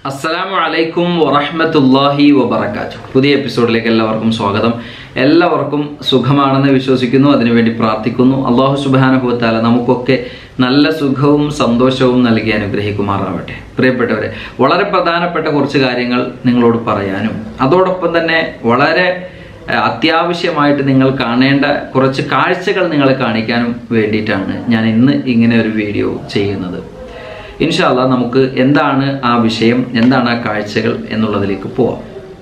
അസ്സലാമു അലൈക്കും വറഹ്മത്തുള്ളാഹി വബറകാതുഹു പുതിയ എപ്പിസോഡിലേക്ക് എല്ലാവർക്കും സ്വാഗതം എല്ലാവർക്കും സുഖമാണെന്ന് വിശ്വസിക്കുന്നു അതിനുവേണ്ടി പ്രാർത്ഥിക്കുന്നു അള്ളാഹു സുബ്ഹാനഹു വതആല നമുക്കൊക്കെ നല്ല സുഖവും സന്തോഷവും നൽകി അനുഗ്രഹിക്കുമാറാവട്ടെ പ്രിയപ്പെട്ടവരെ വളരെ പ്രധാനപ്പെട്ട കുറച്ച് കാര്യങ്ങൾ നിങ്ങളോട് പറയാനും അതോടൊപ്പം തന്നെ വളരെ ഏഹ്, അത്യാവശ്യമായിട്ട് നിങ്ങൾ കാണേണ്ട കുറച്ച് കാഴ്ചകൾ നിങ്ങളെ കാണിക്കാനും വേണ്ടിയിട്ടാണ് ഞാൻ ഇന്ന് ഇങ്ങനെ ഒരു വീഡിയോ ചെയ്യുന്നത് ഇൻഷാല്ല നമുക്ക് എന്താണ് ആ വിഷയം എന്താണ് ആ കാഴ്ചകൾ എന്നുള്ളതിലേക്ക് പോവാം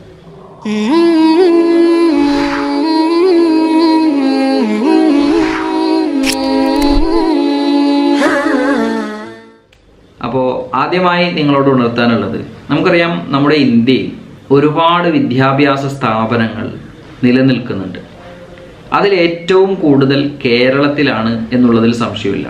അപ്പോൾ ആദ്യമായി നിങ്ങളോട് ഉണർത്താനുള്ളത് നമുക്കറിയാം നമ്മുടെ ഇന്ത്യയിൽ ഒരുപാട് വിദ്യാഭ്യാസ സ്ഥാപനങ്ങൾ നിലനിൽക്കുന്നുണ്ട് അതിൽ ഏറ്റവും കൂടുതൽ കേരളത്തിലാണ് എന്നുള്ളതിൽ സംശയമില്ല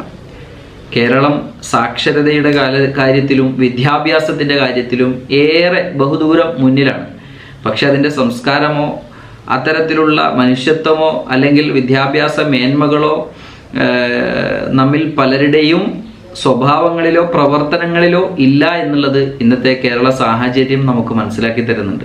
കേരളം സാക്ഷരതയുടെ കാല കാര്യത്തിലും വിദ്യാഭ്യാസത്തിൻ്റെ കാര്യത്തിലും ഏറെ ബഹുദൂരം മുന്നിലാണ് പക്ഷെ അതിൻ്റെ സംസ്കാരമോ അത്തരത്തിലുള്ള മനുഷ്യത്വമോ അല്ലെങ്കിൽ വിദ്യാഭ്യാസ മേന്മകളോ ഏഹ്, നമ്മിൽ പലരുടെയും സ്വഭാവങ്ങളിലോ പ്രവർത്തനങ്ങളിലോ ഇല്ല എന്നുള്ളത് ഇന്നത്തെ കേരള സാഹചര്യം നമുക്ക് മനസ്സിലാക്കി തരുന്നുണ്ട്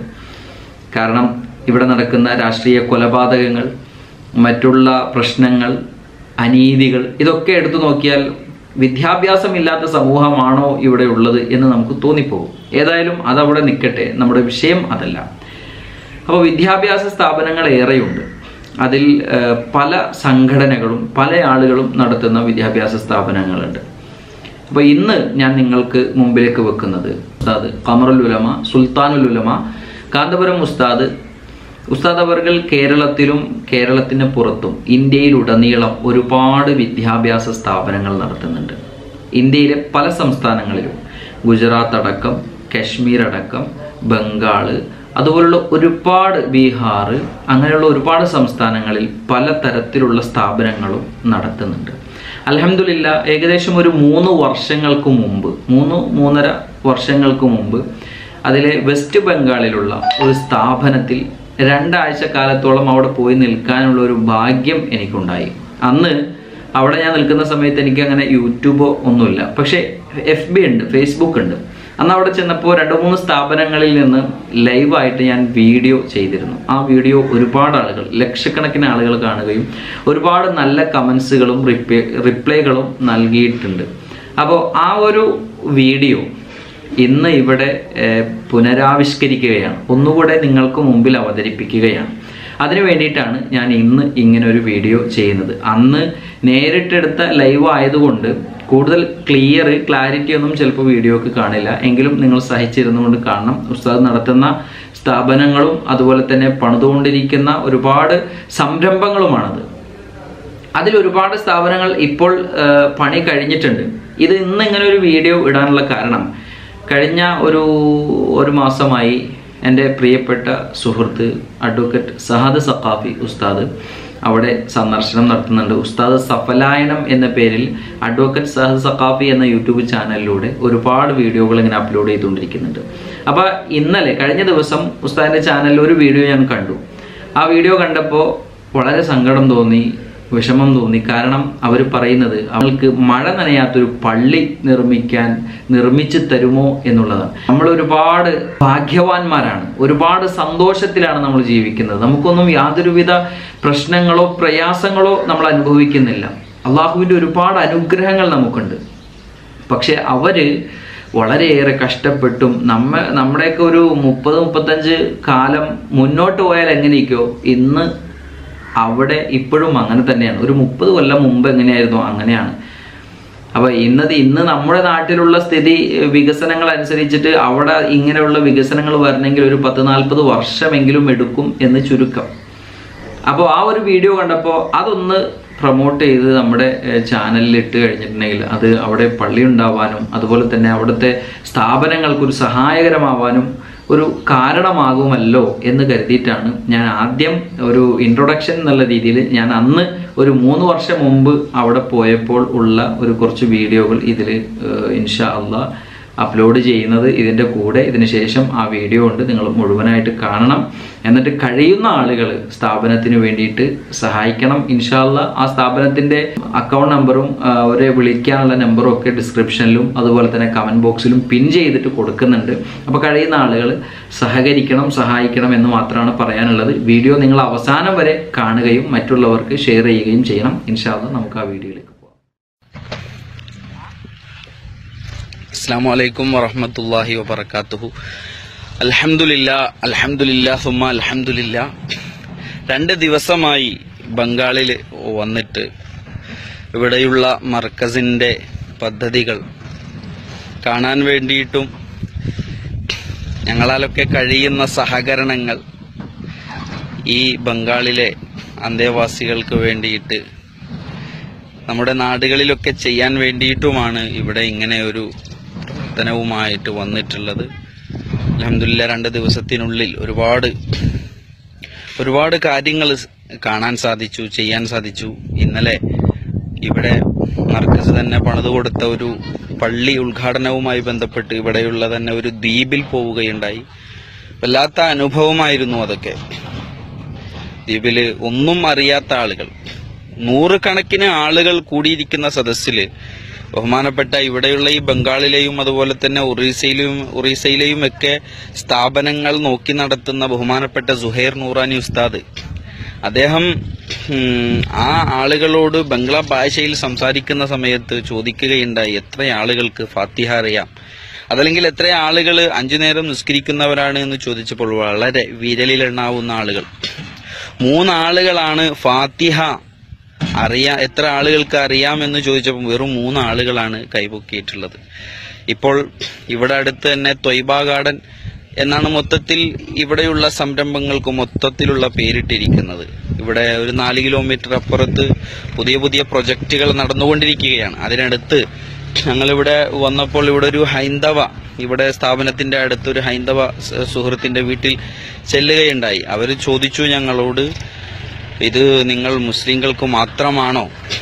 കാരണം ഇവിടെ നടക്കുന്ന രാഷ്ട്രീയ കൊലപാതകങ്ങൾ മറ്റുള്ള പ്രശ്നങ്ങൾ അനീതികൾ ഇതൊക്കെ എടുത്തു നോക്കിയാൽ വിദ്യാഭ്യാസമില്ലാത്ത സമൂഹമാണോ ഇവിടെ ഉള്ളത് എന്ന് നമുക്ക് തോന്നിപ്പോകും ഏതായാലും അതവിടെ നിൽക്കട്ടെ നമ്മുടെ വിഷയം അതല്ല അപ്പോൾ വിദ്യാഭ്യാസ സ്ഥാപനങ്ങൾ ഏറെയുണ്ട് അതിൽ ഏഹ്, പല സംഘടനകളും പല ആളുകളും നടത്തുന്ന വിദ്യാഭ്യാസ സ്ഥാപനങ്ങളുണ്ട് അപ്പോൾ ഇന്ന് ഞാൻ നിങ്ങൾക്ക് മുമ്പിലേക്ക് വെക്കുന്നത് ഉസ്താദ് കമറുൽ ഉലമ സുൽത്താനുൽ ഉലമ കാന്തപുരം ഉസ്താദ് ഉസ്താദ് അവർകൾ കേരളത്തിലും കേരളത്തിന് പുറത്തും ഇന്ത്യയിലുടനീളം ഒരുപാട് വിദ്യാഭ്യാസ സ്ഥാപനങ്ങൾ നടത്തുന്നുണ്ട് ഇന്ത്യയിലെ പല സംസ്ഥാനങ്ങളിലും ഗുജറാത്ത് അടക്കം കശ്മീർ അടക്കം ബംഗാള് അതുപോലുള്ള ഒരുപാട് ബീഹാർ അങ്ങനെയുള്ള ഒരുപാട് സംസ്ഥാനങ്ങളിൽ പല തരത്തിലുള്ള സ്ഥാപനങ്ങളും നടത്തുന്നുണ്ട് അലഹമില്ല ഏകദേശം ഒരു മൂന്ന് വർഷങ്ങൾക്ക് മുമ്പ് മൂന്ന് മൂന്നര വർഷങ്ങൾക്ക് മുമ്പ് അതിലെ വെസ്റ്റ് ബംഗാളിലുള്ള ഒരു സ്ഥാപനത്തിൽ രണ്ടാഴ്ച കാലത്തോളം അവിടെ പോയി നിൽക്കാനുള്ള ഒരു ഭാഗ്യം എനിക്കുണ്ടായി അന്ന് അവിടെ ഞാൻ നിൽക്കുന്ന സമയത്ത് എനിക്ക് അങ്ങനെ യൂട്യൂബോ ഒന്നുമില്ല പക്ഷേ എഫ് ബി ഉണ്ട് ഫേസ്ബുക്ക് ഉണ്ട് അന്ന് അവിടെ ചെന്നപ്പോൾ രണ്ട് മൂന്ന് സ്ഥാപനങ്ങളിൽ നിന്ന് ലൈവായിട്ട് ഞാൻ വീഡിയോ ചെയ്തിരുന്നു ആ വീഡിയോ ഒരുപാട് ആളുകൾ ലക്ഷക്കണക്കിന് ആളുകൾ കാണുകയും ഒരുപാട് നല്ല കമൻസുകളും റിപ്ലൈ റിപ്ലൈകളും നൽകിയിട്ടുണ്ട് അപ്പോൾ ആ ഒരു വീഡിയോ ഇന്ന് ഇവിടെ ഏഹ്, പുനരാവിഷ്കരിക്കുകയാണ് ഒന്നുകൂടെ നിങ്ങൾക്ക് മുമ്പിൽ അവതരിപ്പിക്കുകയാണ് അതിനു വേണ്ടിയിട്ടാണ് ഞാൻ ഇന്ന് ഇങ്ങനെ ഒരു വീഡിയോ ചെയ്യുന്നത് അന്ന് നേരിട്ടെടുത്ത ലൈവ് ആയതുകൊണ്ട് കൂടുതൽ ക്ലിയർ ക്ലാരിറ്റി ഒന്നും ചിലപ്പോൾ വീഡിയോക്ക് കാണില്ല എങ്കിലും നിങ്ങൾ സഹിച്ചിരുന്നുകൊണ്ട് കാണണം ഉസ്താദ് നടത്തുന്ന സ്ഥാപനങ്ങളും അതുപോലെ തന്നെ പണിതുകൊണ്ടിരിക്കുന്ന ഒരുപാട് സംരംഭങ്ങളുമാണത് അതിൽ ഒരുപാട് സ്ഥാപനങ്ങൾ ഇപ്പോൾ ആ, പണി കഴിഞ്ഞിട്ടുണ്ട് ഇത് ഇന്ന് ഇങ്ങനെ ഒരു വീഡിയോ ഇടാനുള്ള കാരണം കഴിഞ്ഞ ഒരു ഒരു മാസമായി എൻ്റെ പ്രിയപ്പെട്ട സുഹൃത്ത് അഡ്വക്കേറ്റ് സഹദ് സഖാഫി ഉസ്താദ് അവിടെ സന്ദർശനം നടത്തുന്നുണ്ട് ഉസ്താദ് സഫലായനം എന്ന പേരിൽ അഡ്വക്കേറ്റ് സഹദ് സഖാഫി എന്ന യൂട്യൂബ് ചാനലിലൂടെ ഒരുപാട് വീഡിയോകൾ ഇങ്ങനെ അപ്ലോഡ് ചെയ്തുകൊണ്ടിരിക്കുന്നുണ്ട് അപ്പോൾ ഇന്നലെ കഴിഞ്ഞ ദിവസം ഉസ്താദിൻ്റെ ചാനലിൽ ഒരു വീഡിയോ ഞാൻ കണ്ടു ആ വീഡിയോ കണ്ടപ്പോൾ വളരെ സങ്കടം തോന്നി വിഷമം തോന്നി കാരണം അവർ പറയുന്നത് അവൾക്ക് മഴ നനയാത്തൊരു പള്ളി നിർമ്മിക്കാൻ നിർമ്മിച്ചു തരുമോ എന്നുള്ളതാണ് നമ്മൾ ഒരുപാട് ഭാഗ്യവാന്മാരാണ് ഒരുപാട് സന്തോഷത്തിലാണ് നമ്മൾ ജീവിക്കുന്നത് നമുക്കൊന്നും യാതൊരുവിധ പ്രശ്നങ്ങളോ പ്രയാസങ്ങളോ നമ്മൾ അനുഭവിക്കുന്നില്ല അള്ളാഹുവിൻ്റെ ഒരുപാട് അനുഗ്രഹങ്ങൾ നമുക്കുണ്ട് പക്ഷെ അവര് വളരെയേറെ കഷ്ടപ്പെട്ടും നമ്മ നമ്മുടെയൊക്കെ ഒരു മുപ്പത് മുപ്പത്തഞ്ച് കാലം മുന്നോട്ട് പോയാൽ എങ്ങനെയൊക്കെയോ ഇന്ന് അവിടെ ഇപ്പോഴും അങ്ങനെ തന്നെയാണ് ഒരു മുപ്പത് കൊല്ലം മുമ്പ് എങ്ങനെയായിരുന്നു അങ്ങനെയാണ് അപ്പൊ ഇന്നത് ഇന്ന് നമ്മുടെ നാട്ടിലുള്ള സ്ഥിതി ഏഹ്, വികസനങ്ങൾ അനുസരിച്ചിട്ട് അവിടെ ഇങ്ങനെയുള്ള വികസനങ്ങൾ വരണമെങ്കിൽ ഒരു പത്ത് നാൽപ്പത് വർഷമെങ്കിലും എടുക്കും എന്ന് ചുരുക്കം അപ്പോൾ ആ ഒരു വീഡിയോ കണ്ടപ്പോൾ അതൊന്ന് പ്രൊമോട്ട് ചെയ്ത് നമ്മുടെ ചാനലിൽ ഇട്ട് കഴിഞ്ഞിട്ടുണ്ടെങ്കിൽ അത് അവിടെ പള്ളി ഉണ്ടാവാനും അതുപോലെ തന്നെ അവിടുത്തെ സ്ഥാപനങ്ങൾക്കൊരു സഹായകരമാവാനും ഒരു കാരണമാകുമല്ലോ എന്ന് കരുതിയിട്ടാണ് ഞാൻ ആദ്യം ഒരു ഇൻട്രൊഡക്ഷൻ എന്നുള്ള രീതിയിൽ ഞാൻ അന്ന് ഒരു മൂന്ന് വർഷം മുമ്പ് അവിടെ പോയപ്പോൾ ഉള്ള ഒരു കുറച്ച് വീഡിയോകൾ ഇതിൽ ഇൻഷാ അള്ളാ അപ്ലോഡ് ചെയ്യുന്നത് ഇതിൻ്റെ കൂടെ ഇതിന് ശേഷം ആ വീഡിയോ ഉണ്ട് നിങ്ങൾ മുഴുവനായിട്ട് കാണണം എന്നിട്ട് കഴിയുന്ന ആളുകൾ സ്ഥാപനത്തിന് വേണ്ടിയിട്ട് സഹായിക്കണം ഇൻഷാല്ല ആ സ്ഥാപനത്തിൻ്റെ അക്കൗണ്ട് നമ്പറും ആ, അവരെ വിളിക്കാനുള്ള നമ്പറും ഒക്കെ ഡിസ്ക്രിപ്ഷനിലും അതുപോലെ തന്നെ കമൻറ്റ് ബോക്സിലും പിൻ ചെയ്തിട്ട് കൊടുക്കുന്നുണ്ട് അപ്പോൾ കഴിയുന്ന ആളുകൾ സഹകരിക്കണം സഹായിക്കണം എന്ന് മാത്രമാണ് പറയാനുള്ളത് വീഡിയോ നിങ്ങൾ അവസാനം വരെ കാണുകയും മറ്റുള്ളവർക്ക് ഷെയർ ചെയ്യുകയും ചെയ്യണം ഇൻഷാല്ല നമുക്ക് ആ വീഡിയോയിലേക്ക് പോകാം അസ്സാം വലൈക്കും വറഹമത്തല്ലാഹി വബർക്കാത്തുഹു അൽഹംദുലില്ല അൽഹംദുലില്ല സുമ അൽഹംദുലില്ല രണ്ട് ദിവസമായി ബംഗാളിൽ വന്നിട്ട് ഇവിടെയുള്ള മർക്കസിന്റെ പദ്ധതികൾ കാണാൻ വേണ്ടിയിട്ടും ഞങ്ങളാലൊക്കെ കഴിയുന്ന സഹകരണങ്ങൾ ഈ ബംഗാളിലെ അന്തേവാസികൾക്ക് വേണ്ടിയിട്ട് നമ്മുടെ നാടുകളിലൊക്കെ ചെയ്യാൻ വേണ്ടിയിട്ടുമാണ് ഇവിടെ ഇങ്ങനെ ഒരു പ്രവർത്തനവുമായിട്ട് വന്നിട്ടുള്ളത് അലഹമില്ല രണ്ട് ദിവസത്തിനുള്ളിൽ ഒരുപാട് ഒരുപാട് കാര്യങ്ങൾ കാണാൻ സാധിച്ചു ചെയ്യാൻ സാധിച്ചു ഇന്നലെ ഇവിടെ മർക്കസ് തന്നെ പണിത് കൊടുത്ത ഒരു പള്ളി ഉദ്ഘാടനവുമായി ബന്ധപ്പെട്ട് ഇവിടെയുള്ള തന്നെ ഒരു ദ്വീപിൽ പോവുകയുണ്ടായി വല്ലാത്ത അനുഭവമായിരുന്നു അതൊക്കെ ദ്വീപില് ഒന്നും അറിയാത്ത ആളുകൾ നൂറുകണക്കിന് ആളുകൾ കൂടിയിരിക്കുന്ന സദസ്സില് ബഹുമാനപ്പെട്ട ഇവിടെയുള്ള ഈ ബംഗാളിലെയും അതുപോലെ തന്നെ ഒറീസയിലും ഒറീസയിലെയും ഒക്കെ സ്ഥാപനങ്ങൾ നോക്കി നടത്തുന്ന ബഹുമാനപ്പെട്ട സുഹൈർ നൂറാനി ഉസ്താദ് അദ്ദേഹം ഉം, ആ ആളുകളോട് ബംഗ്ലാ ഭാഷയിൽ സംസാരിക്കുന്ന സമയത്ത് ചോദിക്കുകയുണ്ടായി എത്ര ആളുകൾക്ക് ഫാത്തിഹ അറിയാം അതല്ലെങ്കിൽ എത്ര ആളുകൾ അഞ്ചു നേരം നിസ്കരിക്കുന്നവരാണ് എന്ന് ചോദിച്ചപ്പോൾ വളരെ വിരലിലെണ്ണാവുന്ന ആളുകൾ മൂന്നാളുകളാണ് ഫാത്തിഹ അറിയാ എത്ര ആളുകൾക്ക് അറിയാമെന്ന് ചോദിച്ചപ്പോൾ വെറും മൂന്ന് ആളുകളാണ് കൈപൊക്കിയിട്ടുള്ളത് ഇപ്പോൾ ഇവിടെ അടുത്ത് തന്നെ തൊയ്ബ ഗാർഡൻ എന്നാണ് മൊത്തത്തിൽ ഇവിടെയുള്ള സംരംഭങ്ങൾക്ക് മൊത്തത്തിലുള്ള പേരിട്ടിരിക്കുന്നത് ഇവിടെ ഒരു നാല് കിലോമീറ്റർ അപ്പുറത്ത് പുതിയ പുതിയ പ്രൊജക്റ്റുകൾ നടന്നുകൊണ്ടിരിക്കുകയാണ് അതിനടുത്ത് ഞങ്ങളിവിടെ വന്നപ്പോൾ ഇവിടെ ഒരു ഹൈന്ദവ ഇവിടെ സ്ഥാപനത്തിന്റെ അടുത്ത് ഒരു ഹൈന്ദവ സ- സുഹൃത്തിന്റെ വീട്ടിൽ ചെല്ലുകയുണ്ടായി അവർ ചോദിച്ചു ഞങ്ങളോട് ഇത് നിങ്ങൾ മുസ്ലിങ്ങൾക്ക് മാത്രമാണോ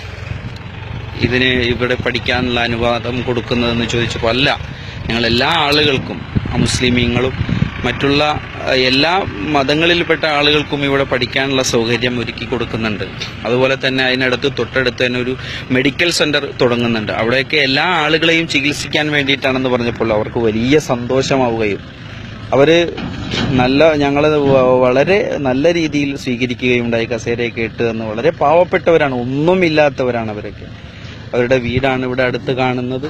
ഇതിന് ഇവിടെ പഠിക്കാനുള്ള അനുവാദം കൊടുക്കുന്നതെന്ന് ചോദിച്ചപ്പോൾ അല്ല ഞങ്ങൾ എല്ലാ ആളുകൾക്കും മുസ്ലിമീങ്ങളും മറ്റുള്ള അഹ്, എല്ലാ മതങ്ങളിൽപ്പെട്ട ആളുകൾക്കും ഇവിടെ പഠിക്കാനുള്ള സൗകര്യം ഒരുക്കി കൊടുക്കുന്നുണ്ട് അതുപോലെ തന്നെ അതിനടുത്ത് തൊട്ടടുത്ത് തന്നെ ഒരു മെഡിക്കൽ സെന്റർ തുടങ്ങുന്നുണ്ട് അവിടെയൊക്കെ എല്ലാ ആളുകളെയും ചികിത്സിക്കാൻ വേണ്ടിയിട്ടാണെന്ന് പറഞ്ഞപ്പോൾ അവർക്ക് വലിയ സന്തോഷമാവുകയും അവര് നല്ല ഞങ്ങളത് വ- വളരെ നല്ല രീതിയിൽ സ്വീകരിക്കുകയുണ്ടായി കസേരയൊക്കെ ഇട്ട് തന്ന് വളരെ പാവപ്പെട്ടവരാണ് ഒന്നുമില്ലാത്തവരാണ് അവരൊക്കെ അവരുടെ വീടാണ് ഇവിടെ അടുത്ത് കാണുന്നത്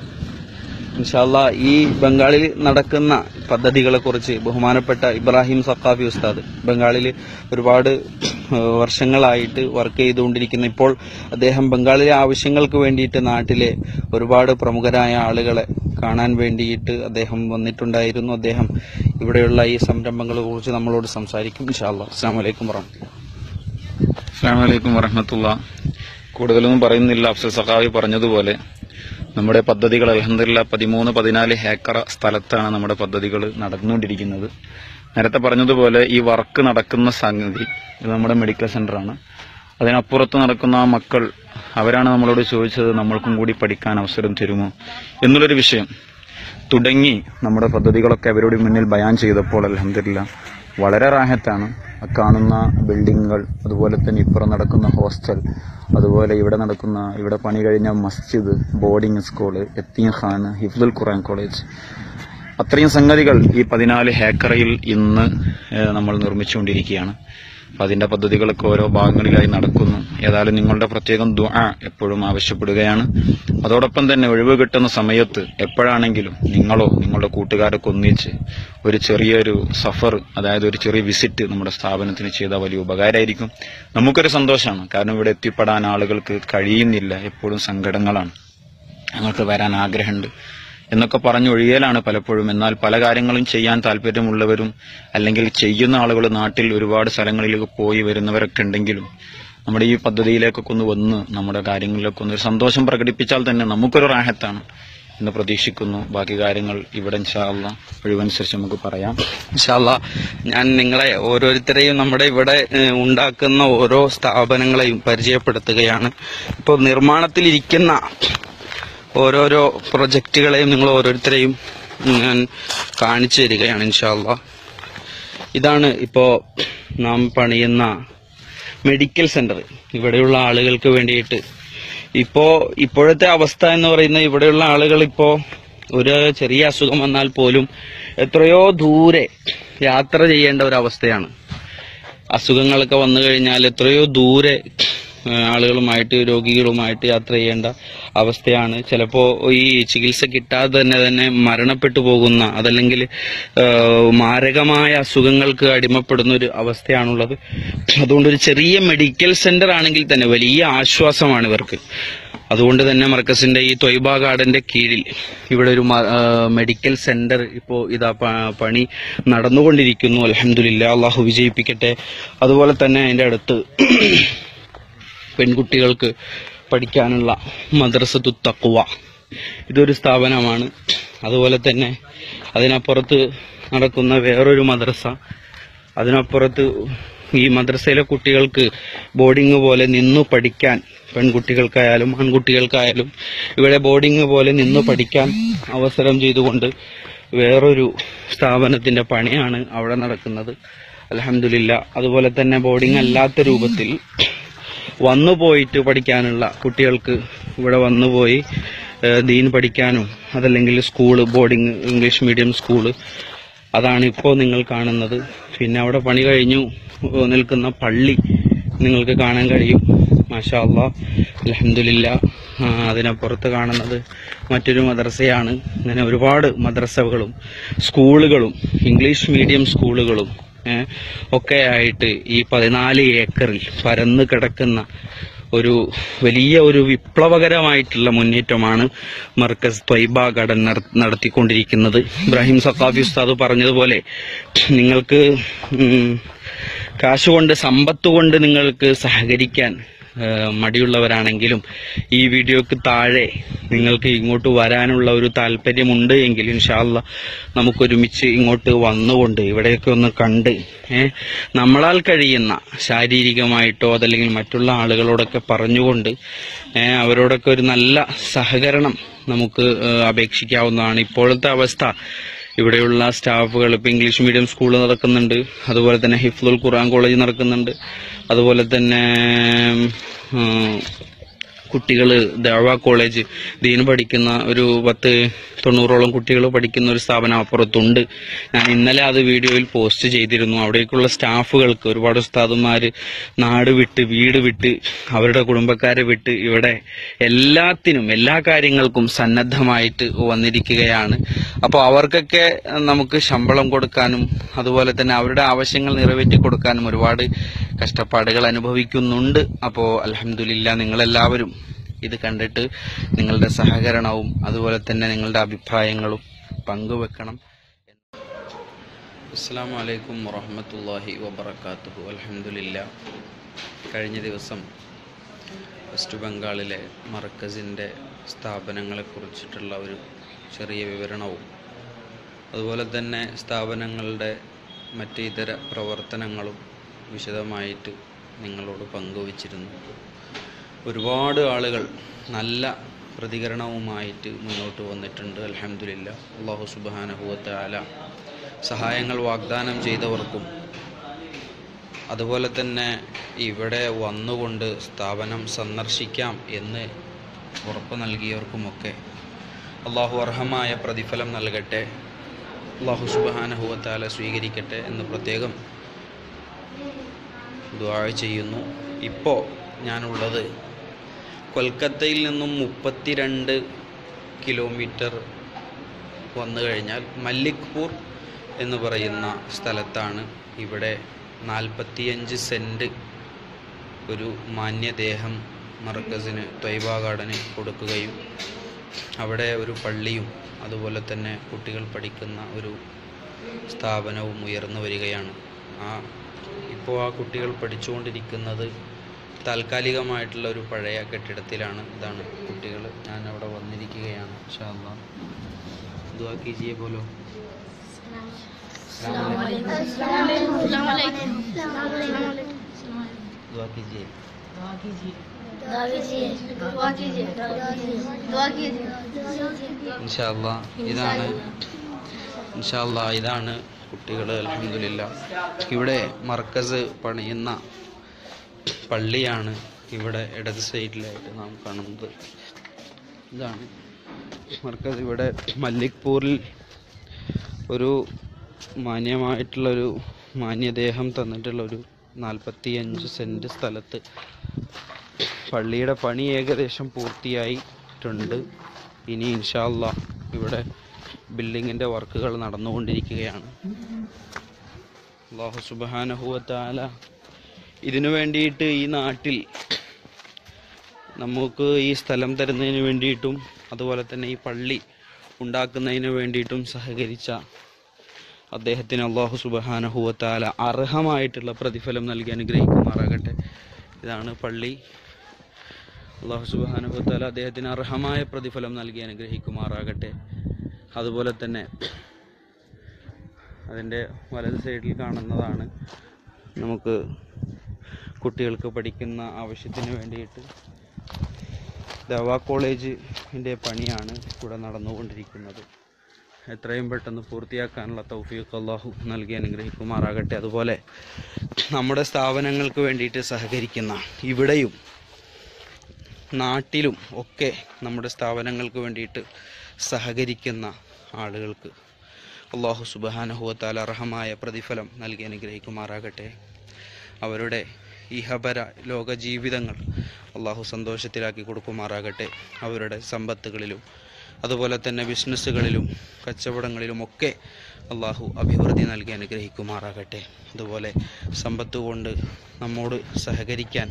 ഇൻഷാല്ല ഈ ബംഗാളിൽ നടക്കുന്ന പദ്ധതികളെ കുറിച്ച് ബഹുമാനപ്പെട്ട ഇബ്രാഹിം സക്കാഫി ഉസ്താദ് ബംഗാളിൽ ഒരുപാട് ഏഹ്, വർഷങ്ങളായിട്ട് വർക്ക് ചെയ്തുകൊണ്ടിരിക്കുന്ന ഇപ്പോൾ അദ്ദേഹം ബംഗാളിലെ ആവശ്യങ്ങൾക്ക് വേണ്ടിയിട്ട് നാട്ടിലെ ഒരുപാട് പ്രമുഖരായ ആളുകളെ കാണാൻ വേണ്ടിയിട്ട് അദ്ദേഹം വന്നിട്ടുണ്ടായിരുന്നു അദ്ദേഹം ഇവിടെയുള്ള ഈ സംരംഭങ്ങളെ കുറിച്ച് നമ്മളോട് സംസാരിക്കും ഇൻഷാല്ല അസ്സാം വലൈക്കും വറഹമത്തുള്ള അസ്സാം വലൈക്കും വറഹമത്തുള്ള കൂടുതലൊന്നും പറയുന്നില്ല അഫ്സൽ സഖാവി പറഞ്ഞതുപോലെ നമ്മുടെ പദ്ധതികൾ അലഹദില്ല പതിമൂന്ന് പതിനാല് ഹേക്കർ സ്ഥലത്താണ് നമ്മുടെ പദ്ധതികൾ നടന്നുകൊണ്ടിരിക്കുന്നത് നേരത്തെ പറഞ്ഞതുപോലെ ഈ വർക്ക് നടക്കുന്ന സംഗതി ഇത് നമ്മുടെ മെഡിക്കൽ സെന്ററാണ് അതിനപ്പുറത്ത് നടക്കുന്ന ആ മക്കൾ അവരാണ് നമ്മളോട് ചോദിച്ചത് നമ്മൾക്കും കൂടി പഠിക്കാൻ അവസരം തരുമോ എന്നുള്ളൊരു വിഷയം തുടങ്ങി നമ്മുടെ പദ്ധതികളൊക്കെ അവരോട് മുന്നിൽ ബയാൻ ചെയ്തപ്പോൾ അലഹമില്ല വളരെ റാഹത്താണ് ആ കാണുന്ന ബിൽഡിങ്ങുകൾ അതുപോലെ തന്നെ ഇപ്പുറം നടക്കുന്ന ഹോസ്റ്റൽ അതുപോലെ ഇവിടെ നടക്കുന്ന ഇവിടെ പണി കഴിഞ്ഞ മസ്ജിദ് ബോർഡിംഗ് സ്കൂള് എത്തീം ഖാൻ ഹിഫ്ദുൽ ഖുറാൻ കോളേജ് അത്രയും സംഗതികൾ ഈ പതിനാല് ഹേക്കറയിൽ ഇന്ന് ഏഹ്, നമ്മൾ നിർമ്മിച്ചുകൊണ്ടിരിക്കുകയാണ് അപ്പൊ അതിന്റെ പദ്ധതികളൊക്കെ ഓരോ ഭാഗങ്ങളിലായി നടക്കുന്നു ഏതായാലും നിങ്ങളുടെ പ്രത്യേകം ദുആ എപ്പോഴും ആവശ്യപ്പെടുകയാണ് അതോടൊപ്പം തന്നെ ഒഴിവ് കിട്ടുന്ന സമയത്ത് എപ്പോഴാണെങ്കിലും നിങ്ങളോ നിങ്ങളുടെ കൂട്ടുകാരൊക്കെ ഒന്നിച്ച് ഒരു ചെറിയൊരു സഫർ അതായത് ഒരു ചെറിയ വിസിറ്റ് നമ്മുടെ സ്ഥാപനത്തിന് ചെയ്താൽ വലിയ ഉപകാരമായിരിക്കും നമുക്കൊരു സന്തോഷമാണ് കാരണം ഇവിടെ എത്തിപ്പെടാൻ ആളുകൾക്ക് കഴിയുന്നില്ല എപ്പോഴും സങ്കടങ്ങളാണ് ഞങ്ങൾക്ക് വരാൻ ആഗ്രഹമുണ്ട് എന്നൊക്കെ പറഞ്ഞൊഴിയലാണ് പലപ്പോഴും എന്നാൽ പല കാര്യങ്ങളും ചെയ്യാൻ താല്പര്യമുള്ളവരും അല്ലെങ്കിൽ ചെയ്യുന്ന ആളുകൾ നാട്ടിൽ ഒരുപാട് സ്ഥലങ്ങളിലേക്ക് പോയി വരുന്നവരൊക്കെ ഉണ്ടെങ്കിലും നമ്മുടെ ഈ പദ്ധതിയിലേക്കൊക്കെ ഒന്ന് വന്ന് നമ്മുടെ കാര്യങ്ങളിലൊക്കെ ഒന്ന് ഒരു സന്തോഷം പ്രകടിപ്പിച്ചാൽ തന്നെ നമുക്കൊരു റാഹത്താണ് എന്ന് പ്രതീക്ഷിക്കുന്നു ബാക്കി കാര്യങ്ങൾ ഇവിടെ ഇൻഷാല്ല ഒഴിവനുസരിച്ച് നമുക്ക് പറയാം ഇൻഷാല്ല ഞാൻ നിങ്ങളെ ഓരോരുത്തരെയും നമ്മുടെ ഇവിടെ ഏഹ്, ഉണ്ടാക്കുന്ന ഓരോ സ്ഥാപനങ്ങളെയും പരിചയപ്പെടുത്തുകയാണ് ഇപ്പോൾ നിർമ്മാണത്തിലിരിക്കുന്ന ഓരോരോ പ്രൊജക്റ്റുകളെയും നിങ്ങൾ ഓരോരുത്തരെയും ഞാൻ കാണിച്ചു തരികയാണ് ഇൻഷാല്ല ഇതാണ് ഇപ്പോ നാം പണിയുന്ന മെഡിക്കൽ സെന്റർ ഇവിടെയുള്ള ആളുകൾക്ക് വേണ്ടിയിട്ട് ഇപ്പോ ഇപ്പോഴത്തെ അവസ്ഥ എന്ന് പറയുന്നത് ഇവിടെയുള്ള ആളുകൾ ഇപ്പോ ഒരു ചെറിയ അസുഖം വന്നാൽ പോലും എത്രയോ ദൂരെ യാത്ര ചെയ്യേണ്ട ഒരു അവസ്ഥയാണ് അസുഖങ്ങളൊക്കെ വന്നു കഴിഞ്ഞാൽ എത്രയോ ദൂരെ ആ, ആളുകളുമായിട്ട് രോഗികളുമായിട്ട് യാത്ര ചെയ്യേണ്ട അവസ്ഥയാണ് ചിലപ്പോ ഈ ചികിത്സ കിട്ടാതെ തന്നെ തന്നെ മരണപ്പെട്ടു പോകുന്ന അതല്ലെങ്കിൽ ആ, മാരകമായ അസുഖങ്ങൾക്ക് അടിമപ്പെടുന്ന ഒരു അവസ്ഥയാണുള്ളത് അതുകൊണ്ട് ഒരു ചെറിയ മെഡിക്കൽ സെന്റർ ആണെങ്കിൽ തന്നെ വലിയ ആശ്വാസമാണ് ഇവർക്ക് അതുകൊണ്ട് തന്നെ മർക്കസിന്റെ ഈ തൊയ്ബ ഗാർഡന്റെ കീഴിൽ ഇവിടെ ഒരു മ- ആ, മെഡിക്കൽ സെന്റർ ഇപ്പോ ഇതാ പ- പണി നടന്നുകൊണ്ടിരിക്കുന്നു അലഹമില്ല അള്ളാഹു വിജയിപ്പിക്കട്ടെ അതുപോലെ തന്നെ അതിന്റെ അടുത്ത് പെൺകുട്ടികൾക്ക് പഠിക്കാനുള്ള മദ്രസത്തു തക്കുവ ഇതൊരു സ്ഥാപനമാണ് അതുപോലെ തന്നെ അതിനപ്പുറത്ത് നടക്കുന്ന വേറൊരു മദ്രസ അതിനപ്പുറത്ത് ഈ മദ്രസയിലെ കുട്ടികൾക്ക് ബോർഡിംഗ് പോലെ നിന്നു പഠിക്കാൻ പെൺകുട്ടികൾക്കായാലും ആൺകുട്ടികൾക്കായാലും ഇവിടെ ബോർഡിംഗ് പോലെ നിന്നു പഠിക്കാൻ അവസരം ചെയ്തുകൊണ്ട് വേറൊരു സ്ഥാപനത്തിന്റെ പണിയാണ് അവിടെ നടക്കുന്നത് അലഹമില്ല അതുപോലെ തന്നെ ബോർഡിംഗ് അല്ലാത്ത രൂപത്തിൽ വന്നു പോയിട്ട് പഠിക്കാനുള്ള കുട്ടികൾക്ക് ഇവിടെ വന്നുപോയി ഏഹ്, ദീൻ പഠിക്കാനും അതല്ലെങ്കിൽ school boarding English medium school അതാണ് ഇപ്പോൾ നിങ്ങൾ കാണുന്നത് പിന്നെ അവിടെ പണി കഴിഞ്ഞു ഏഹ്, നിൽക്കുന്ന പള്ളി നിങ്ങൾക്ക് കാണാൻ കഴിയും മാഷാ അല്ലാ അലഹമില്ല അതിനപ്പുറത്ത് കാണുന്നത് മറ്റൊരു മദ്രസയാണ് ഇങ്ങനെ ഒരുപാട് മദ്രസകളും സ്കൂളുകളും ഇംഗ്ലീഷ് മീഡിയം സ്കൂളുകളും ഏഹ്, ഒക്കെ ആയിട്ട് ഈ പതിനാല് ഏക്കറിൽ പരന്ന് കിടക്കുന്ന ഒരു വലിയ ഒരു വിപ്ലവകരമായിട്ടുള്ള മുന്നേറ്റമാണ് മർക്കസ് ത്വയ്ബ ഘടൻ നടത്തിക്കൊണ്ടിരിക്കുന്നത് ഇബ്രാഹിം സഖാഫി ഉസ്താദ് പറഞ്ഞതുപോലെ നിങ്ങൾക്ക് ഉം, കാശുകൊണ്ട് സമ്പത്ത് കൊണ്ട് നിങ്ങൾക്ക് സഹകരിക്കാൻ ആ, മടിയുള്ളവരാണെങ്കിലും ഈ വീഡിയോക്ക് താഴെ നിങ്ങൾക്ക് ഇങ്ങോട്ട് വരാനുള്ള ഒരു താല്പര്യമുണ്ട് എങ്കിൽ ഇൻഷാല്ല നമുക്കൊരുമിച്ച് ഇങ്ങോട്ട് വന്നുകൊണ്ട് ഇവിടെയൊക്കെ ഒന്ന് കണ്ട് ഏ, നമ്മളാൽ കഴിയുന്ന ശാരീരികമായിട്ടോ അതല്ലെങ്കിൽ മറ്റുള്ള ആളുകളോടൊക്കെ പറഞ്ഞുകൊണ്ട് ഏ, അവരോടൊക്കെ ഒരു നല്ല സഹകരണം നമുക്ക് ഏ, അപേക്ഷിക്കാവുന്നതാണ് ഇപ്പോഴത്തെ അവസ്ഥ ഇവിടെയുള്ള സ്റ്റാഫുകൾ ഇപ്പൊ ഇംഗ്ലീഷ് മീഡിയം സ്കൂൾ നടക്കുന്നുണ്ട് അതുപോലെ തന്നെ ഹിഫ്ലുൽ ഖുർആൻ കോളേജ് നടക്കുന്നുണ്ട് അതുപോലെ തന്നെ കുട്ടികൾ ദഴവ കോളേജ് ദീൻ പഠിക്കുന്ന ഒരു പത്ത് തൊണ്ണൂറോളം കുട്ടികൾ പഠിക്കുന്ന ഒരു സ്ഥാപനം അപ്പുറത്തുണ്ട് ഞാൻ ഇന്നലെ അത് വീഡിയോയിൽ പോസ്റ്റ് ചെയ്തിരുന്നു അവിടേക്കുള്ള സ്റ്റാഫുകൾക്ക് ഒരുപാട് ഉസ്താദുമാര് നാട് വിട്ട് വീട് വിട്ട് അവരുടെ കുടുംബക്കാരെ വിട്ട് ഇവിടെ എല്ലാത്തിനും എല്ലാ കാര്യങ്ങൾക്കും സന്നദ്ധമായിട്ട് വന്നിരിക്കുകയാണ് അപ്പോൾ അവർക്കൊക്കെ നമുക്ക് ശമ്പളം കൊടുക്കാനും അതുപോലെ തന്നെ അവരുടെ ആവശ്യങ്ങൾ നിറവേറ്റി കൊടുക്കാനും ഒരുപാട് കഷ്ടപ്പാടുകൾ അനുഭവിക്കുന്നുണ്ട് അപ്പോൾ അലഹമില്ല നിങ്ങളെല്ലാവരും ഇത് കണ്ടിട്ട് നിങ്ങളുടെ സഹകരണവും അതുപോലെ തന്നെ നിങ്ങളുടെ അഭിപ്രായങ്ങളും പങ്കുവെക്കണം അസ്സാം വലൈക്കും വറഹമത്തല്ലാഹി വബർക്കാത്തുഹു അലഹമില്ല കഴിഞ്ഞ ദിവസം വെസ്റ്റ് ബംഗാളിലെ മർക്കസിൻ്റെ സ്ഥാപനങ്ങളെക്കുറിച്ചിട്ടുള്ള ഒരു ചെറിയ വിവരണവും അതുപോലെ തന്നെ സ്ഥാപനങ്ങളുടെ മറ്റ് ഇതര പ്രവർത്തനങ്ങളും വിശദമായിട്ട് നിങ്ങളോട് പങ്കുവച്ചിരുന്നു ഒരുപാട് ആളുകൾ നല്ല പ്രതികരണവുമായിട്ട് മുന്നോട്ട് വന്നിട്ടുണ്ട് അലഹമില്ല അള്ളാഹു സുബാനഹുവത്ത ആല സഹായങ്ങൾ വാഗ്ദാനം ചെയ്തവർക്കും അതുപോലെ തന്നെ ഇവിടെ വന്നുകൊണ്ട് സ്ഥാപനം സന്ദർശിക്കാം എന്ന് ഉറപ്പ് നൽകിയവർക്കുമൊക്കെ അള്ളാഹു അർഹമായ പ്രതിഫലം നൽകട്ടെ അള്ളാഹു സുബാനഹുവത്താല സ്വീകരിക്കട്ടെ എന്ന് പ്രത്യേകം ദ്വാ ചെയ്യുന്നു ഇപ്പോൾ ഞാനുള്ളത് കൊൽക്കത്തയിൽ നിന്നും മുപ്പത്തിരണ്ട് കിലോമീറ്റർ വന്നു കഴിഞ്ഞാൽ മല്ലിക്പൂർ എന്ന് പറയുന്ന സ്ഥലത്താണ് ഇവിടെ നാൽപ്പത്തിയഞ്ച് സെൻറ്റ് ഒരു മാന്യദേഹം മർക്കസിന് ത്വൈബ ഗാർഡന് കൊടുക്കുകയും അവിടെ ഒരു പള്ളിയും അതുപോലെ തന്നെ കുട്ടികൾ പഠിക്കുന്ന ഒരു സ്ഥാപനവും ഉയർന്നു വരികയാണ് ആ ഇപ്പോൾ ആ കുട്ടികൾ പഠിച്ചുകൊണ്ടിരിക്കുന്നത് താൽക്കാലികമായിട്ടുള്ള ഒരു പഴയ കെട്ടിടത്തിലാണ് ഇതാണ് കുട്ടികൾ ഞാൻ അവിടെ വന്നിരിക്കുകയാണ് ഇൻഷാ അല്ലാ ദുആ കീജിയെ പോലോ ദുആ കീജിए दुआ कीजिए दुआ कीजिए दुआ कीजिए ഇൻഷാല്ല ഇതാണ് ഇൻഷാല്ല ഇതാണ് കുട്ടികൾ അലഹമില്ല ഇവിടെ മർക്കസ് പണിയുന്ന പള്ളിയാണ് ഇവിടെ ഇടത് സൈഡിലായിട്ട് നാം കാണുന്നത് ഇതാണ് മർക്കസ് ഇവിടെ മല്ലിക്പൂരിൽ ഒരു മാന്യമായിട്ടുള്ളൊരു മാന്യദേഹം തന്നിട്ടുള്ളൊരു നാൽപ്പത്തിയഞ്ച് സെൻറ്റ് സ്ഥലത്ത് പള്ളിയുടെ പണി ഏകദേശം പൂർത്തിയായിട്ടുണ്ട് ഇനി ഇൻഷാല്ല ഇവിടെ ബിൽഡിങ്ങിൻ്റെ വർക്കുകൾ നടന്നുകൊണ്ടിരിക്കുകയാണ് അള്ളാഹു സുബാനഹുവത്താല ഇതിനു വേണ്ടിയിട്ട് ഈ നാട്ടിൽ നമുക്ക് ഈ സ്ഥലം തരുന്നതിന് വേണ്ടിയിട്ടും അതുപോലെ തന്നെ ഈ പള്ളി ഉണ്ടാക്കുന്നതിന് വേണ്ടിയിട്ടും സഹകരിച്ച അദ്ദേഹത്തിന് അള്ളാഹു സുബഹാനഹുവത്താല അർഹമായിട്ടുള്ള പ്രതിഫലം നൽകി അനുഗ്രഹിക്കുമാറാകട്ടെ ഇതാണ് പള്ളി അള്ളാഹു സുബാനുഭവത്താല അദ്ദേഹത്തിന് അർഹമായ പ്രതിഫലം നൽകി അനുഗ്രഹിക്കുമാറാകട്ടെ അതുപോലെ തന്നെ അതിൻ്റെ വലത് സൈഡിൽ കാണുന്നതാണ് നമുക്ക് കുട്ടികൾക്ക് പഠിക്കുന്ന ആവശ്യത്തിന് വേണ്ടിയിട്ട് ദവാ കോളേജിൻ്റെ പണിയാണ് ഇവിടെ നടന്നുകൊണ്ടിരിക്കുന്നത് എത്രയും പെട്ടെന്ന് പൂർത്തിയാക്കാനുള്ള തൗഫീഖ് അള്ളാഹു നൽകി അനുഗ്രഹിക്കുമാറാകട്ടെ അതുപോലെ നമ്മുടെ സ്ഥാപനങ്ങൾക്ക് വേണ്ടിയിട്ട് സഹകരിക്കുന്ന ഇവിടെയും നാട്ടിലും ഒക്കെ നമ്മുടെ സ്ഥാപനങ്ങൾക്ക് വേണ്ടിയിട്ട് സഹകരിക്കുന്ന ആളുകൾക്ക് അള്ളാഹു സുബാനഹുവത്താൽ അർഹമായ പ്രതിഫലം നൽകി അനുഗ്രഹിക്കുമാറാകട്ടെ അവരുടെ ഇഹപര ലോക ജീവിതങ്ങൾ അള്ളാഹു സന്തോഷത്തിലാക്കി കൊടുക്കുമാറാകട്ടെ അവരുടെ സമ്പത്തുകളിലും അതുപോലെ തന്നെ ബിസിനസ്സുകളിലും കച്ചവടങ്ങളിലുമൊക്കെ അള്ളാഹു അഭിവൃദ്ധി നൽകി അനുഗ്രഹിക്കുമാറാകട്ടെ അതുപോലെ സമ്പത്ത് കൊണ്ട് നമ്മോട് സഹകരിക്കാൻ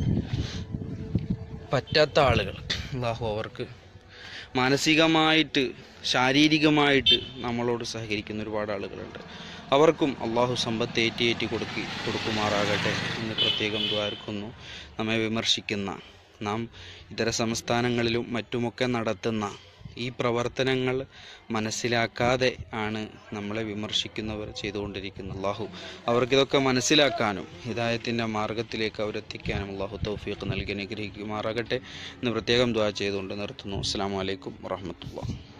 പറ്റാത്ത ആളുകൾ അള്ളാഹു അവർക്ക് മാനസികമായിട്ട് ശാരീരികമായിട്ട് നമ്മളോട് സഹകരിക്കുന്ന ഒരുപാട് ആളുകളുണ്ട് അവർക്കും അള്ളാഹു സമ്പത്ത് ഏറ്റി ഏറ്റി കൊടുക്കി കൊടുക്കുമാറാകട്ടെ എന്ന് പ്രത്യേകം ദ്വാർക്കുന്നു നമ്മെ വിമർശിക്കുന്ന നാം ഇതര സംസ്ഥാനങ്ങളിലും മറ്റുമൊക്കെ നടത്തുന്ന ഈ പ്രവർത്തനങ്ങൾ മനസ്സിലാക്കാതെ ആണ് നമ്മളെ വിമർശിക്കുന്നവർ ചെയ്തുകൊണ്ടിരിക്കുന്നത് അള്ളാഹു അവർക്കിതൊക്കെ മനസ്സിലാക്കാനും ഹിദായത്തിൻ്റെ മാർഗത്തിലേക്ക് അവരെത്തിക്കാനും അള്ളാഹു തൗഫീഖ് നൽകി അനുഗ്രഹിക്കുമാറാകട്ടെ എന്ന് പ്രത്യേകം ദ്വാ ചെയ്തുകൊണ്ട് നിർത്തുന്നു അസ്സാം വലൈക്കും വാഹമത്തുള്ള